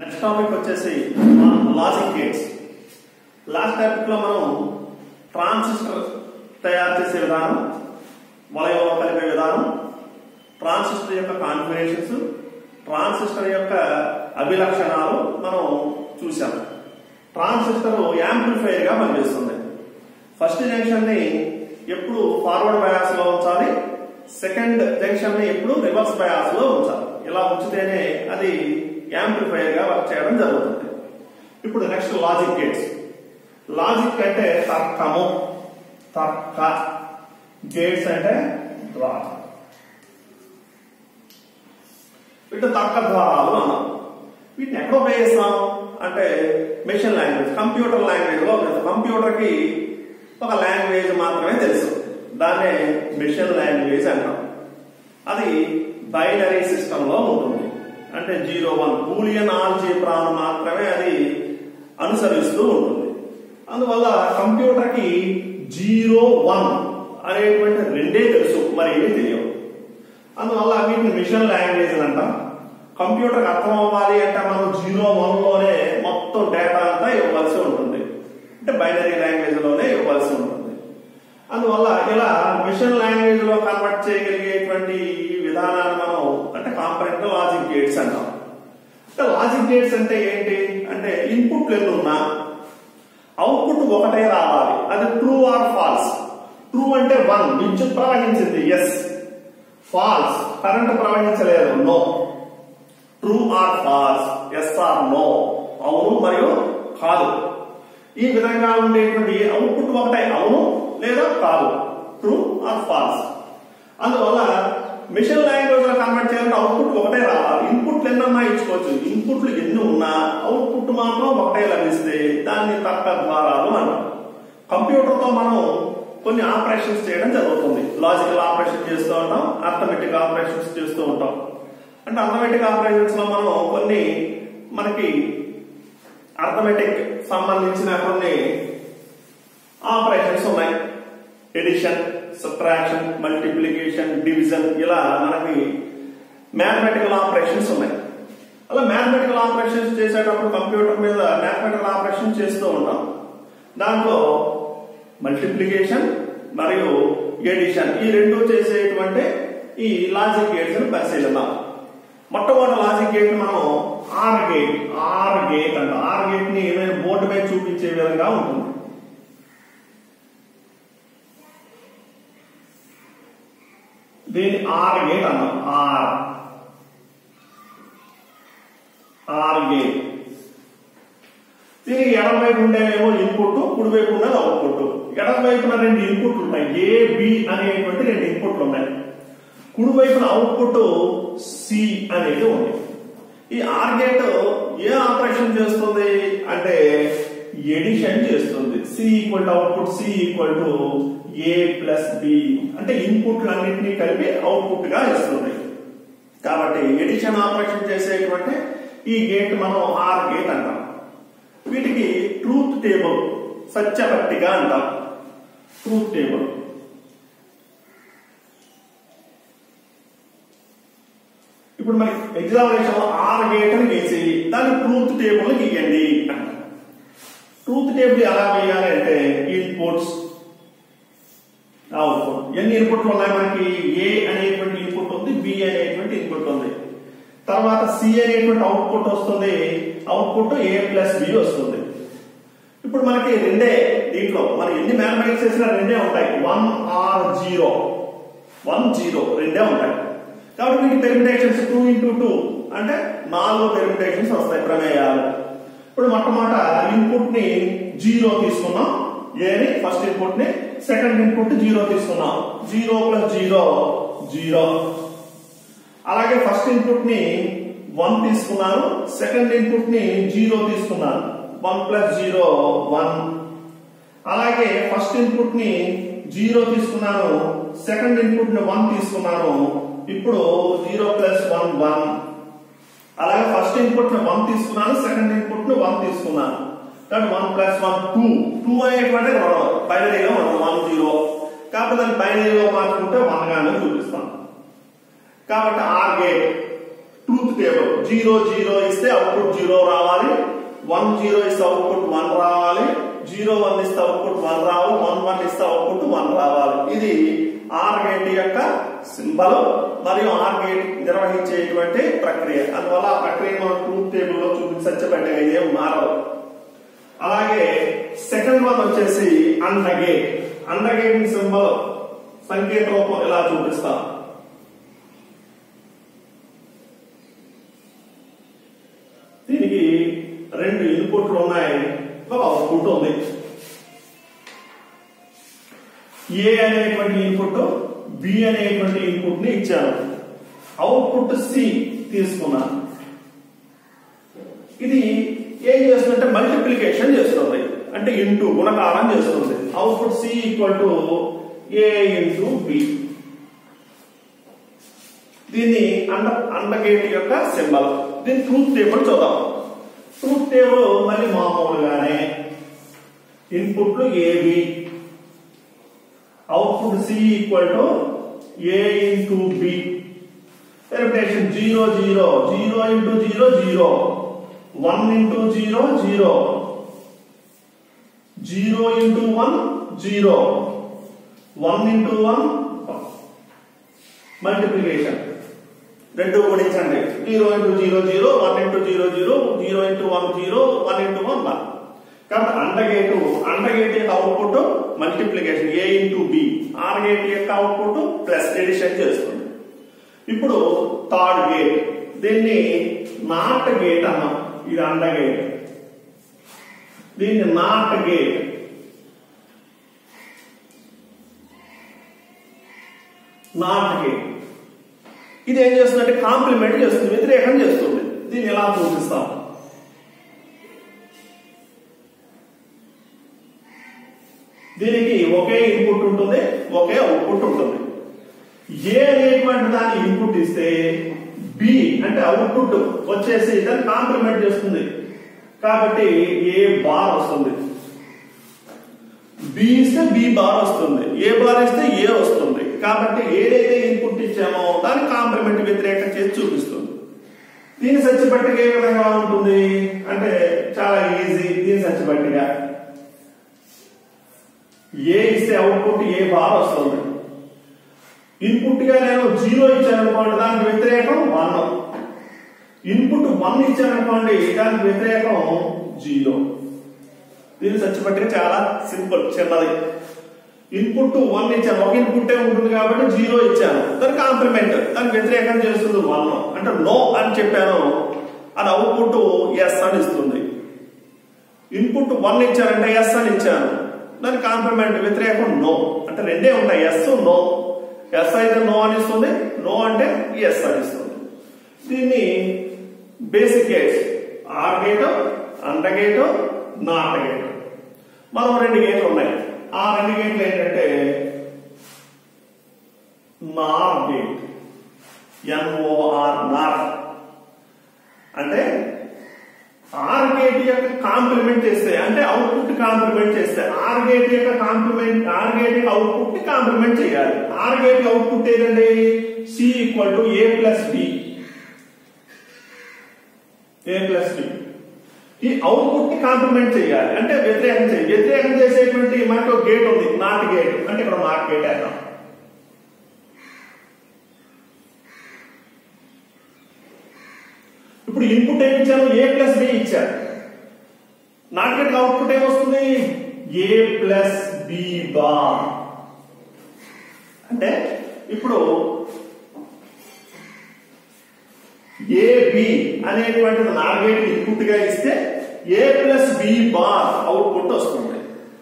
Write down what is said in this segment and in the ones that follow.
next topic వచ్చేసి logic gates last topic లో మనం ట్రాన్సిస్టర్ తయారు చేసే విధానం వలయంలో కలిపే విధానం ట్రాన్సిస్టర్ యొక్క కాన్ఫిగరేషన్స్ ట్రాన్సిస్టర్ యొక్క అభిలక్షణాలు మనం చూసాం ట్రాన్సిస్టర్ యాంప్లిఫైయర్ గా పనిచేస్తుంది ఫస్ట్ జంక్షన్ ని ఎప్పుడు ఫార్వర్డ్ బయాస్ లో ఉంచాలి సెకండ్ జంక్షన్ ని ఎప్పుడు రివర్స్ బయాస్ లో ఉంచాలి ఇలా ఉంచితేనే అది యాంప్లిఫైయర్ గా వర్క్ చేయడం జరుగుతుంది ఇప్పుడు నెక్స్ట్ లాజిక్ గేట్స్ లాజిక్ అంటే తర్కము తర్క గేట్స్ అంటే ద్వారం వీటి తర్క ద్వారాలు అన్నాం వీటిని ఎక్కడ ఉపయోగిస్తాం అంటే మెషిన్ లాంగ్వేజ్ కంప్యూటర్ లాంగ్వేజ్ లో కంప్యూటర్ కి ఒక లాంగ్వేజ్ మాత్రమే తెలుసు దాన్నే మెషిన్ లాంగ్వేజ్ అంటాం అది బైనరీ సిస్టమ్ లో ఉంటుంది అంటే జీరో వన్ బూలియన్ ఆల్జీబ్రాను మాత్రమే అది అనుసరిస్తూ ఉంటుంది అందువల్ల కంప్యూటర్ కి జీరో వన్ అనేటువంటి రెండే తెలుసు మరి ఏమీ తెలియవు అందువల్ల వీటిని మిషన్ లాంగ్వేజ్ అంటాం కంప్యూటర్ అర్థం అవ్వాలి అంటే మనం జీరో వన్ లోనే మొత్తం డేటా అంతా ఇవ్వవలసి ఉంటుంది అంటే బైనరీ లాంగ్వేజ్ లోనే ఇవ్వవలసి ఉంటుంది అందువల్ల ఇలా మిషన్ లాంగ్వేజ్ లో కన్వర్ట్ చేయగలిగేటువంటి ఈ విధానాన్ని మనం అంటే కాంపరెంట్ లాజిక్ గేట్స్ అంటాం అంటే లాజిక్ గేట్స్ అంటే ఏంటి అంటే ఇన్పుట్ ఎన్ని ఉన్నా అవుట్పుట్ ఒకటే రావాలి అది ట్రూ ఆర్ ఫాల్స్ ట్రూ అంటే వన్ విద్యుత్ ప్రవహించింది ఎస్ ఫాల్స్ కరెంట్ ప్రవహించలేదు no true or false yes or no అవును మరియు కాదు ఈ విధంగా ఉండేటువంటి అవుట్పుట్ ఒకటే అవును లేదా కాదు ట్రూ ఆర్ ఫాల్స్ అందువల్ల మిషన్ లాంగ్వేజ్ లో కన్వర్ట్ చేయాలంటే అవుట్పుట్ ఒకటే రావాలి ఇన్పుట్లు ఎన్నన్నా ఇచ్చుకోవచ్చు ఇన్పుట్లు ఎన్ని ఉన్నా అవుట్పుట్ మాత్రం ఒకటే లభిస్తే దాన్ని తర్క ద్వారాలు అంటాం కంప్యూటర్ తో మనం కొన్ని ఆపరేషన్స్ చేయడం జరుగుతుంది లాజికల్ ఆపరేషన్ చేస్తూ ఉంటాం అర్థమెటిక్ ఆపరేషన్స్ చేస్తూ ఉంటాం అంటే అర్థమెటిక్ ఆపరేషన్స్ లో మనం కొన్ని మనకి అర్థమెటిక్ సంబంధించిన కొన్ని ఆపరేషన్స్ ఉన్నాయి ఎడిషన్ సబ్ట్రాక్షన్ మల్టిప్లికేషన్ డివిజన్ ఇలా మనకి మ్యాథమెటికల్ ఆపరేషన్స్ ఉన్నాయి అలా మ్యాథమెటికల్ ఆపరేషన్స్ చేసేటప్పుడు కంప్యూటర్ మీద మ్యాథమెటికల్ ఆపరేషన్ చేస్తూ ఉంటాం దాంట్లో మల్టిప్లికేషన్ మరియు ఎడిషన్ ఈ రెండు చేసేటువంటి ఈ లాజిక్ గేట్స్ ని పరిశీలిద్దాం మొట్టమొదటి లాజిక్ గేట్ మనం ఆర్ గేట్ ఆర్ గేట్ అంట ఆర్ గేట్ ని నేను బోర్డు మీద చూపించే విధంగా ఉంటుంది దీన్ని ఆర్ గేట్ అన్నాం ఆర్ ఆర్ గేట్ దీనికి ఎడం వైపు ఉండేవేమో ఇన్పుట్ కుడి వైపు ఉన్నది అవుట్పుట్ ఎడం వైపున రెండు ఇన్పుట్లు ఉన్నాయి ఏ బి అనేటువంటి రెండు ఇన్పుట్లు ఉన్నాయి కుడి వైపున అవుట్పుట్ సి అనేది ఉంది ఈ ఆర్ గేట్ ఏ ఆపరేషన్ చేస్తుంది అంటే ఎడిషన్ చేస్తుంది C equal to output C equal to A plus B అంటే ఇన్పుట్లు అన్నింటినీ కలిపి అవుట్పుట్ గా ఇస్తుంది కాబట్టి ఎడిషన్ ఆపరేషన్ చేసేటువంటి ఈ గేట్ మనం ఆర్ గేట్ అంటాం వీటికి ట్రూత్ టేబుల్ సత్యపట్టిక అంటాం ట్రూత్ టేబుల్ ఇప్పుడు మనకి ఎగ్జామినేషన్ లో ఆర్ గేట్ అని వేసి దాన్ని ట్రూత్ టేబుల్ గీయండి అంటాం ట్రూత్ టేబుల్ ఎలా వేయాలి అంటే ఇన్పుట్స్ అవుట్పుట్ ఎన్ని ఇన్పుట్లు ఉన్నాయి మనకి ఏ అనేటువంటి ఇన్పుట్ ఉంది బి అనేటువంటి ఇన్పుట్ ఉంది తర్వాత సి అనేటువంటి అవుట్పుట్ వస్తుంది అవుట్పుట్ ఏ ప్లస్ బి వస్తుంది ఇప్పుడు మనకి రెండే దీంట్లో మనం ఎన్ని మ్యాథమెటిక్స్ చేసినా రెండే ఉంటాయి one or zero one zero రెండే ఉంటాయి కాబట్టి వీటి పెర్మిటేషన్స్ టూ ఇంటూ టూ అంటే నాలుగు పెర్మిటేషన్స్ వస్తాయి ప్రమేయాలు ఇప్పుడు మొట్టమొదట ఇన్పుట్ ని జీరో తీసుకున్నాం ఏని ఫస్ట్ ఇన్పుట్ ని సెకండ్ ఇన్పుట్ జీరో తీసుకున్నాం జీరో ప్లస్ జీరో జీరో అలాగే ఫస్ట్ ఇన్పుట్ ని వన్ తీసుకున్నారు సెకండ్ ఇన్పుట్ ని జీరో తీసుకున్నారు వన్ ప్లస్ జీరో వన్ అలాగే ఫస్ట్ ఇన్పుట్ ని జీరో తీసుకున్నాను సెకండ్ ఇన్పుట్ ని వన్ తీసుకున్నాను ఇప్పుడు జీరో ప్లస్ వన్ వన్ అలాగే ఫస్ట్ ఇన్పుట్ ని వన్ తీసుకున్నాను సెకండ్ ఇన్పుట్ ని వన్ తీసుకున్నాను కాబట్టి one plus one two two అనేటువంటి బైనరీగా మనం వన్ జీరో కాబట్టి దాన్ని బైనరీలో మార్చుకుంటే వన్ గానే చూపిస్తాం కాబట్టి OR gate truth table zero zero ఇస్తే అవుట్పుట్ జీరో రావాలి వన్ జీరో ఇస్తే అవుట్పుట్ వన్ రావాలి జీరో వన్ ఇస్తే అవుట్పుట్ వన్ రావాలి వన్ వన్ ఇస్తే అవుట్పుట్ వన్ రావాలి ఇది ఆర్ గేట్ యొక్క సింబల్ మరియు ఆర్ గేట్ నిర్వహించేటువంటి ప్రక్రియ అందువల్ల ఆ ప్రక్రియను మనం ట్రూత్ టేబుల్ లో చూపించబడ్డ ఇదేం మారదు అలాగే సెకండ్ వన్ వచ్చేసి AND gate AND gate symbol సంకేత రూపం ఇలా చూపిస్తాం దీనికి రెండు ఇన్పుట్లు ఉన్నాయి ఒక అవుట్పుట్ ఉంది ఏ అనేటువంటి ఇన్పుట్ బి అనేటువంటి ఇన్పుట్ ని ఇచ్చాను అవుట్పుట్ సి తీసుకున్నాను ఇది ఏం చేస్తుందంటే మల్టిప్లికేషన్ చేస్తుంది అంటే ఇంటూ గుణకారం చేస్తుంది output C equal to A into B దీన్ని అండ అండగేట్ యొక్క సింబల్ దీని ట్రూత్ టేబుల్ చూద్దాం ట్రూత్ టేబుల్ మళ్ళీ మామూలుగానే ఇన్పుట్లు A B output C equal to A into B repetition zero zero zero into zero zero one into zero zero zero into one zero one into one multiplication రెండు గుణించండి zero into zero zero one into zero zero zero into one zero one into one one కాబట్టి AND gate AND gate యొక్క output multiplication A into B OR gate యొక్క output plus addition చేస్తుంది ఇప్పుడు third gate దీన్ని NOT gate అన్నాం ఇది AND gate దీన్ని NOT gate NOT gate ఇది ఏం చేస్తుందంటే కాంప్లిమెంట్ చేస్తుంది వ్యతిరేకం చేస్తుంది దీన్ని ఎలా చూపిస్తాం దీనికి ఒకే ఇన్పుట్ ఉంటుంది ఒకే అవుట్పుట్ ఉంటుంది ఏ అనేటువంటి దాన్ని ఇన్పుట్ ఇస్తే బి అంటే అవుట్పుట్ వచ్చేసి దాన్ని కాంప్లిమెంట్ చేస్తుంది కాబట్టి ఏ బార్ వస్తుంది బి ఇస్తే బి బార్ వస్తుంది ఏ బార్ ఇస్తే ఏ వస్తుంది కాబట్టి ఏదైతే ఇన్పుట్ ఇచ్చామో దాన్ని కాంప్లిమెంట్ వ్యతిరేకం చేసి చూపిస్తుంది దీని సచ్చిపట్టిక ఏ విధంగా ఉంటుంది అంటే చాలా ఈజీ దీని సచ్చిపట్టిక ఏ ఇస్తే అవుట్పుట్ ఏ బార్ వస్తుంది ఇన్పుట్ గా నేను జీరో ఇచ్చాను అనుకోండి దానికి వ్యతిరేకం వన్ ఇన్పుట్ వన్ ఇచ్చాను అనుకోండి దానికి వ్యతిరేకం జీరో దీని సచ్చిపట్టిక చాలా సింపుల్ చిన్నది ఇన్పుట్ వన్ ఇచ్చాను ఒక ఇన్పుట్ ఉంటుంది కాబట్టి జీరో ఇచ్చాను దాని కాంప్లిమెంట్ దానికి వ్యతిరేకం చేస్తుంది వన్ అంటే నో అని చెప్పాను అది అవుట్పుట్ ఎస్ అని ఇస్తుంది ఇన్పుట్ వన్ ఇచ్చానంటే ఎస్ అని ఇచ్చాను దాని కాంప్లిమెంట్ వ్యతిరేకం నో అంటే రెండే ఉంటాయి ఎస్ నో ఎస్ అయితే నో అని ఇస్తుంది నో అంటే ఎస్ అని ఇస్తుంది దీన్ని basic gates OR gate AND gate NOT gate మనం రెండు గేట్లు ఉన్నాయి ఆ రెండు గేట్లు ఏంటంటే నార్ గేట్ ఎన్ఓఆర్ నార్ అంటే ఆర్ గేట్ యొక్క కాంప్లిమెంట్ చేస్తే అంటే అవుట్పుట్ కాంప్లిమెంట్ చేస్తే ఆర్ గేట్ యొక్క కాంప్లిమెంట్ ఆర్ గేట్ యొక్క అవుట్పుట్ ని కాంప్లిమెంట్ చేయాలి ఆర్ గేట్ అవుట్పుట్ ఏదండి C equal to A plus B A plus B ఈ అవుట్పుట్ ని కాంప్లిమెంట్ చేయాలి అంటే వ్యతిరేకం చేయాలి వ్యతిరేకం చేసేటువంటి మనకు ఒక గేట్ ఉంది నాట్ గేట్ అంటే ఇక్కడ నాట్ గేట్ వేద్దాం ఇప్పుడు ఇన్పుట్ ఏమి ఇచ్చాను ఏ ప్లస్ బి ఇచ్చాను నాట్ గేట్ అవుట్పుట్ ఏమొస్తుంది ఏ ప్లస్ బి బార్ అంటే ఇప్పుడు ఏబి అనేటువంటిది నాట్ గేట్ ఇన్పుట్ గా ఇస్తే A plus B bar output వస్తుంది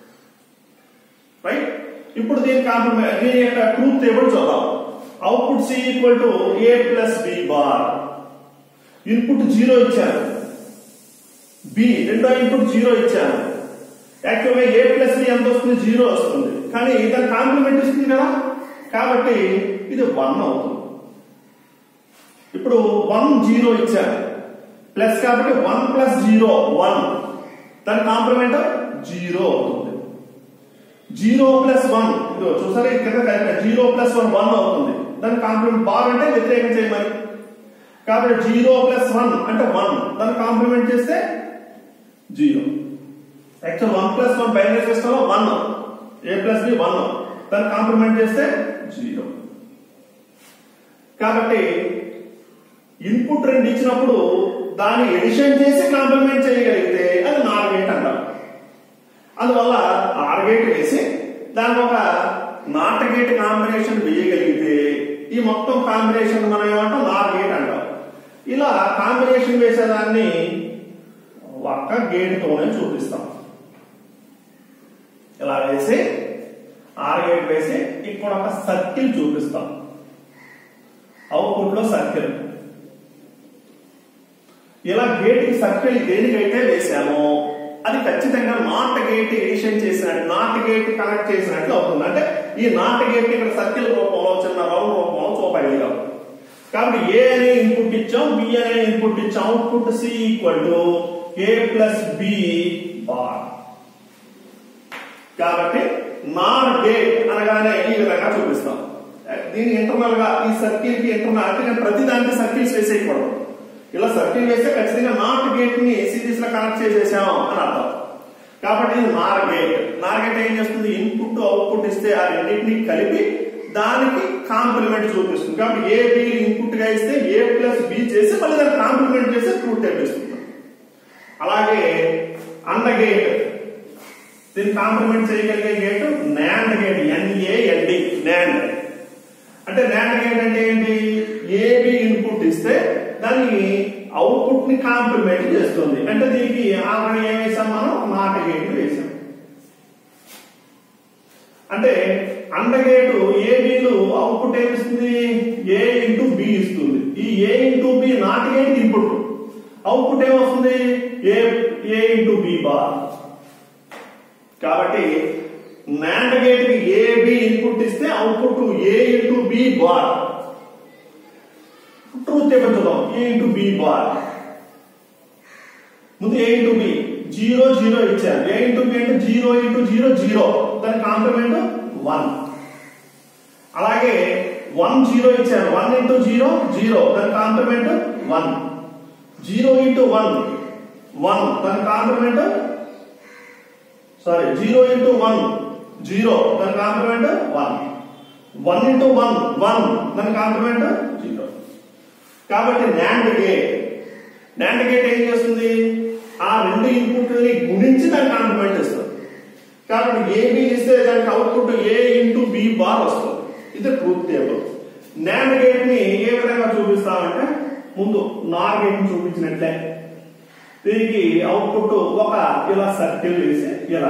రైట్ ఇప్పుడు దీని కాంప్లిమెంట్ దీని యొక్క ట్రూత్ టేబుల్ చూద్దాం output C equal to A plus B bar input zero ఇచ్చాను బి రెండో ఇన్పుట్ జీరో ఇచ్చాను యాక్చువల్గా ఏ ప్లస్ బి ఎంత వస్తుంది జీరో వస్తుంది కానీ దాని కాంప్లిమెంట్ ఇస్తుంది కదా కాబట్టి ఇది వన్ అవుతుంది ఇప్పుడు వన్ జీరో ఇచ్చాను ప్లస్ కాబట్టి వన్ ప్లస్ జీరో వన్ దాని కాంప్లిమెంట్ జీరో అవుతుంది జీరో ప్లస్ వన్ ఇదో చూసారా కింద కలిపి జీరో ప్లస్ వన్ వన్ అవుతుంది దాని కాంప్లిమెంట్ బార్ అంటే వ్యతిరేకం చేయమని కాబట్టి జీరో ప్లస్ వన్ అంటే వన్ దాన్ని కాంప్లిమెంట్ చేస్తే zero actual one plus one binary system one A plus B one దాన్ని కాంప్లిమెంట్ చేస్తే జీరో కాబట్టి ఇన్పుట్ రెండు ఇచ్చినప్పుడు దాన్ని ఎడిషన్ చేసి కాంప్లిమెంట్ చేయగలిగితే అది నార్ గేట్ అంటాం అందువల్ల ఆర్ గేట్ వేసి దానికి ఒక నాట్ గేట్ కాంబినేషన్ వేయగలిగితే ఈ మొత్తం కాంబినేషన్ మనం ఏమంటాం నార్ గేట్ అంటాం ఇలా కాంబినేషన్ వేసేదాన్ని ఒక్క గేట్ తోనే చూపిస్తాం ఇలా వేసి ఆర్ గేట్ వేసి ఇక్కడ ఒక సర్కిల్ చూపిస్తాం అవుట్పుట్ లో సర్కిల్ ఇలా గేట్ కి సర్కిల్ దేనికైతే వేసామో అది ఖచ్చితంగా నాట్ గేట్ ఎడిషన్ చేసినట్టు నాట్ గేట్ కనెక్ట్ చేసినట్లు అవుతుంది అంటే ఈ నాట్ గేట్ ఇక్కడ సర్కిల్ రూపంలో చిన్న రౌండ్ రూపంలో చూపగలిగాం కాబట్టి ఏ అనే ఇన్పుట్ ఇచ్చాం బి అనే ఇన్పుట్ ఇచ్చాం output C equal to A plus B bar కాబట్టి నాట్ గేట్ అనగానే ఈ విధంగా చూపిస్తాం దీని ఇంటర్నల్ గా ఈ సర్కిల్ కి ఇంటర్నల్ అంటే నేను ప్రతి దానికి సర్కిల్స్ వేసేయకూడదు ఇలా సర్కిల్ వేస్తే ఖచ్చితంగా నాట్ గేట్ ని సిరీస్ లో కనెక్ట్ చేసేసాం అని అర్థం కాబట్టి ఇది నార్ గేట్ నార్ గేట్ ఏం చేస్తుంది ఇన్పుట్ అవుట్పుట్ ఇస్తే ఆ రెండింటిని కలిపి దానికి కాంప్లిమెంట్ చూపిస్తుంది కాబట్టి ఏ బి ఇన్పుట్ గా ఇస్తే ఏ ప్లస్ బి చేసి మళ్ళీ దాన్ని కాంప్లిమెంట్ చేసి ట్రూత్ తెప్పిస్తుంది అలాగే అండ గేట్ దీన్ని కాంప్లిమెంట్ చేయగలిగే gate NAND gate N A N D NAND అంటే నాండ్ గేట్ అంటే ఏంటి ఏబి ఇన్పుట్ ఇస్తే దాన్ని అవుట్పుట్ ని కాంప్లిమెంట్ చేస్తుంది అంటే దీనికి ఆల్రెడీ ఏం వేసాం మనం నాట్ గేట్ వేసాం అంటే అండగేటు ఏబిలు అవుట్పుట్ ఏమిస్తుంది ఏ ఇంటూ బి ఇస్తుంది ఈ A into B NOT gate input output ఏమొస్తుంది A A into B bar కాబట్టి నాండ్ గేట్ కి ఏ బి ఇన్పుట్ ఇస్తే output A into B bar truth చెప్తున్నాం ఏ ఇంటూ బి బార్ ముందు A into B zero zero ఇచ్చారు A into B అంటే zero into zero zero దాని complement one అలాగే one zero ఇచ్చారు one into zero zero దాని complement one zero into one one దాని complement sorry zero into one zero దాని complement one one into one one దాని complement zero కాబట్టి NAND gate NAND gate ఏం చేస్తుంది ఆ రెండు ఇన్పుట్ ని గుణించి దానికి కాంప్లిమెంట్ ఇస్తుంది కాబట్టి ఏబి ఇస్తే దానికి output A into B bar వస్తుంది ఇది ట్రూత్ టేబుల్ నాండ్ గేట్ ని ఏ విధంగా చూపిస్తామంటే ముందు నార్ గేట్ ని చూపించినట్లే దీనికి అవుట్పుట్ ఒక ఇలా సర్కిల్ వేసి ఇలా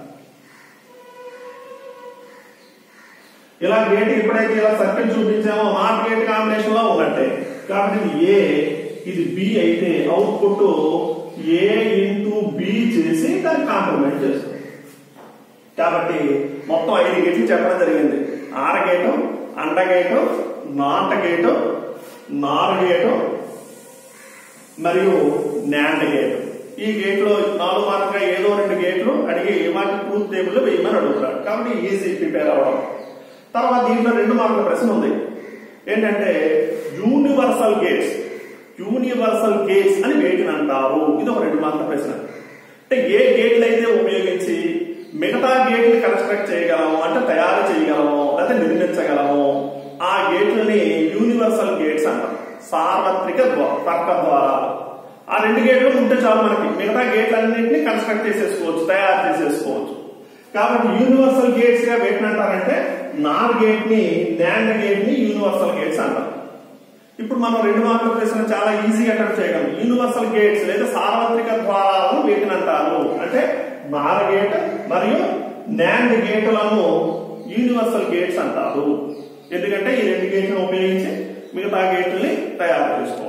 ఇలా గేట్ ఎప్పుడైతే ఇలా సర్కిల్ చూపించామో నాట్ గేట్ కాంబినేషన్ లో ఉన్నట్టే కాబట్టి ఇది ఏ ఇది బి అయితే అవుట్పుట్ ఏ ఇంటూ బి చేసి దాన్ని కాంప్లిమెంట్ చేస్తుంది కాబట్టి మొత్తం ఐదు గేట్లు చెప్పడం జరిగింది ఆర గేటు అండ గేటు నాట గేటు నార్ గేటు మరియు నాండ్ గేట్ ఈ గేట్ లో నాలుగు మార్కుగా ఏదో రెండు గేట్లు అడిగి వాటి ట్రూత్ టేబుల్ వేయమని అడుగుతారు కాబట్టి ఈజీ ప్రిపేర్ అవ్వడం తర్వాత దీంట్లో రెండు మార్కుల ప్రశ్న ఉంది ఏంటంటే యూనివర్సల్ గేట్స్ యూనివర్సల్ గేట్స్ అని వేటిని అంటారు ఇది ఒక రెండు మార్కుల ప్రశ్న అంటే ఏ గేట్లు అయితే ఉపయోగించి మిగతా గేట్లు కన్స్ట్రక్ట్ చేయగలము అంటే తయారు చేయగలము లేదా నిర్మించగలము ఆ గేట్లని యూనివర్సల్ గేట్స్ అంటాం సార్వత్రిక ద్వా- తర్క ద్వారాలు ఆ రెండు గేట్లు ఉంటే చాలు మనకి మిగతా గేట్లన్నింటినీ కన్స్ట్రక్ట్ చేసేసుకోవచ్చు తయారు చేసేసుకోవచ్చు కాబట్టి యూనివర్సల్ గేట్స్ గా వేటిని అంటారంటే నార్ గేట్ ని నాండ్ గేట్ ని యూనివర్సల్ గేట్స్ అంటాం ఇప్పుడు మనం రెండు మార్కుల ప్రశ్న చాలా ఈజీగా అటెంప్ట్ చేయగలం యూనివర్సల్ గేట్స్ లేదా సార్వత్రిక ద్వారాలను వీటిని అంటారు అంటే నార్ గేట్ మరియు నాండ్ గేట్లను యూనివర్సల్ గేట్స్ అంటారు ఎందుకంటే ఈ రెండు గేట్లను ఉపయోగించి మిగతా గేట్లని తయారు చేసుకోవాలి